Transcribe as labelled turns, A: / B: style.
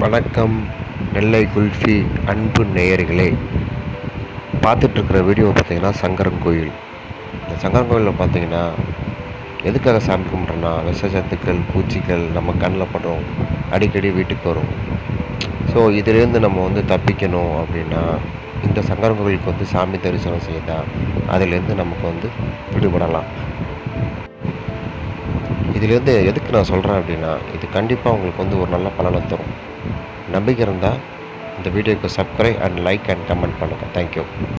A: வணக்கம் நெல்லை குல்ஃபி அன்பு நேயர்களே பார்த்துட்ருக்கிற வீடியோ பார்த்தீங்கன்னா சங்கரன் கோயில் இந்த சங்கரன் கோயிலில் பார்த்தீங்கன்னா எதுக்காக சாமி கும்பிட்றோன்னா விஷ ஜந்துக்கள் பூச்சிகள் நம்ம கண்ணில் படுறோம் அடிக்கடி வீட்டுக்கு வரும் ஸோ இதுலேருந்து நம்ம வந்து தப்பிக்கணும் அப்படின்னா இந்த சங்கரன் கோயிலுக்கு வந்து சாமி தரிசனம் செய்தால் அதிலேருந்து நமக்கு வந்து விடுபடலாம் இதுலேருந்து எதுக்கு நான் சொல்கிறேன் அப்படின்னா இது கண்டிப்பாக உங்களுக்கு வந்து ஒரு நல்ல பலனை தரும் நம்பிக்கை இருந்தால் இந்த வீடியோக்கு subscribe and like and comment பண்ணுங்கள் தேங்க்யூ